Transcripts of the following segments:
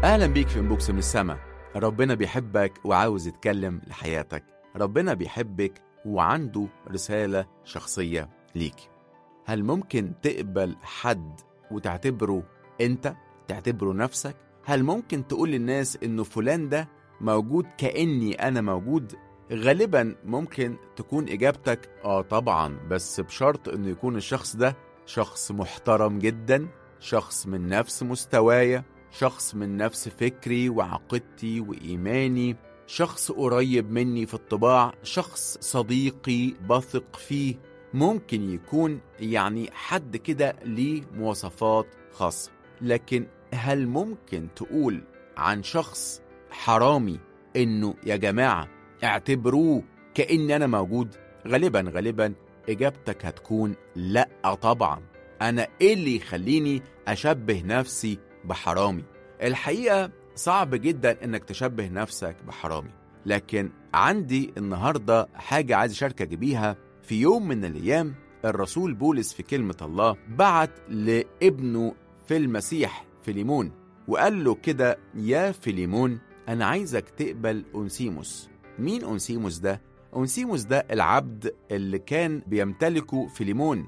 أهلا بيك في انبوكس من السما ربنا بيحبك وعاوز يتكلم لحياتك ربنا بيحبك وعنده رسالة شخصية ليك هل ممكن تقبل حد وتعتبره أنت تعتبره نفسك هل ممكن تقول للناس إنه فلان ده موجود كأني أنا موجود غالبا ممكن تكون إجابتك آه طبعا بس بشرط إنه يكون الشخص ده شخص محترم جدا شخص من نفس مستوايا شخص من نفس فكري وعقيدتي وإيماني شخص قريب مني في الطباع شخص صديقي بثق فيه ممكن يكون يعني حد كده ليه مواصفات خاصة لكن هل ممكن تقول عن شخص حرامي انه يا جماعة اعتبروه كأن انا موجود غالبا غالبا اجابتك هتكون لا طبعا انا ايه اللي يخليني اشبه نفسي بحرامي الحقيقة صعب جدا انك تشبه نفسك بحرامي لكن عندي النهاردة حاجة عايز اشاركك بيها في يوم من الايام الرسول بولس في كلمة الله بعت لابنه في المسيح فيليمون وقال له كده يا فيليمون انا عايزك تقبل أنسيموس مين أنسيموس ده؟ أنسيموس ده العبد اللي كان بيمتلكه فيليمون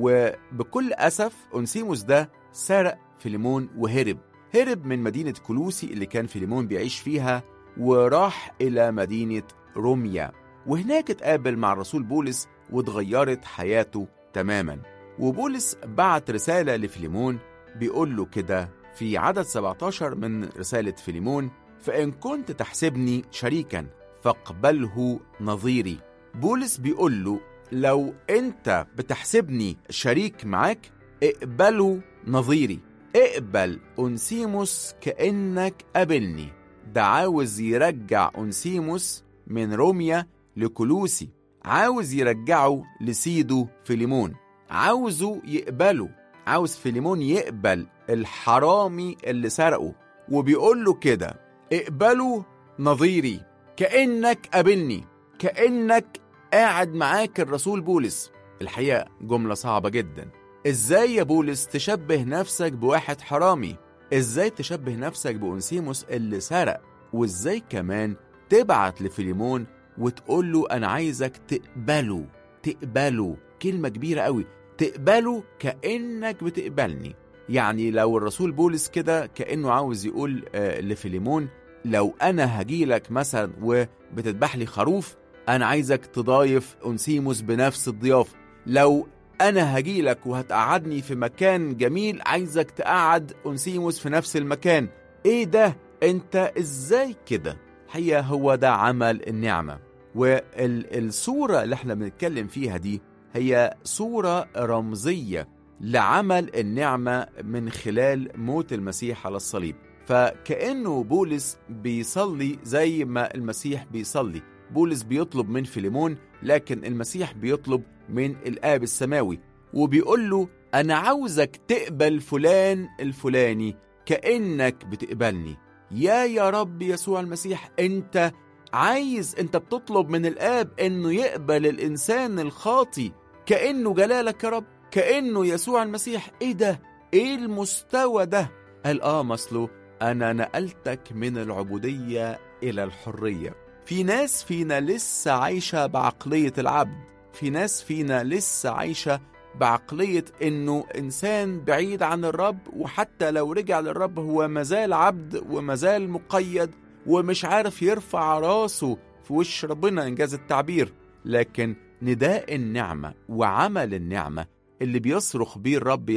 وبكل أسف أنسيموس ده سرق فيليمون وهرب هرب من مدينة كلوسي اللي كان فيليمون بيعيش فيها وراح إلى مدينة روميا وهناك اتقابل مع الرسول بولس واتغيرت حياته تماما وبولس بعت رسالة لفيليمون بيقول له كده في عدد 17 من رسالة فيليمون فإن كنت تحسبني شريكا فاقبله نظيري بولس بيقول له لو انت بتحسبني شريك معاك اقبله نظيري اقبل أنسيموس كأنك قابلني ده عاوز يرجع أنسيموس من روميا لكلوسي عاوز يرجعه لسيده فيليمون عاوزه يقبله عاوز فيليمون يقبل الحرامي اللي سرقه وبيقول له كده اقبله نظيري كأنك قابلني كأنك قاعد معاك الرسول بولس الحقيقة جملة صعبة جدا ازاي يا بولس تشبه نفسك بواحد حرامي ازاي تشبه نفسك بأنسيموس اللي سرق وازاي كمان تبعت لفيليمون وتقول له انا عايزك تقبله تقبله كلمة كبيرة قوي تقبله كأنك بتقبلني يعني لو الرسول بولس كده كأنه عاوز يقول آه لفيليمون لو انا هجيلك مثلا وبتذبح لي خروف انا عايزك تضايف انسيموس بنفس الضيافه لو انا هجيلك وهتقعدني في مكان جميل عايزك تقعد انسيموس في نفس المكان ايه ده انت ازاي كده هي هو ده عمل النعمه والصوره اللي احنا بنتكلم فيها دي هي صوره رمزيه لعمل النعمه من خلال موت المسيح على الصليب فكانه بولس بيصلي زي ما المسيح بيصلي بولس بيطلب من فيليمون لكن المسيح بيطلب من الآب السماوي وبيقول له أنا عاوزك تقبل فلان الفلاني كأنك بتقبلني يا يا رب يسوع المسيح أنت عايز أنت بتطلب من الآب أنه يقبل الإنسان الخاطي كأنه جلالك يا رب كأنه يسوع المسيح إيه ده؟ إيه المستوى ده؟ قال آه مصله أنا نقلتك من العبودية إلى الحرية في ناس فينا لسه عايشة بعقلية العبد في ناس فينا لسه عايشة بعقلية إنه إنسان بعيد عن الرب وحتى لو رجع للرب هو مازال عبد ومازال مقيد ومش عارف يرفع راسه في وش ربنا إنجاز التعبير لكن نداء النعمة وعمل النعمة اللي بيصرخ بيه الرب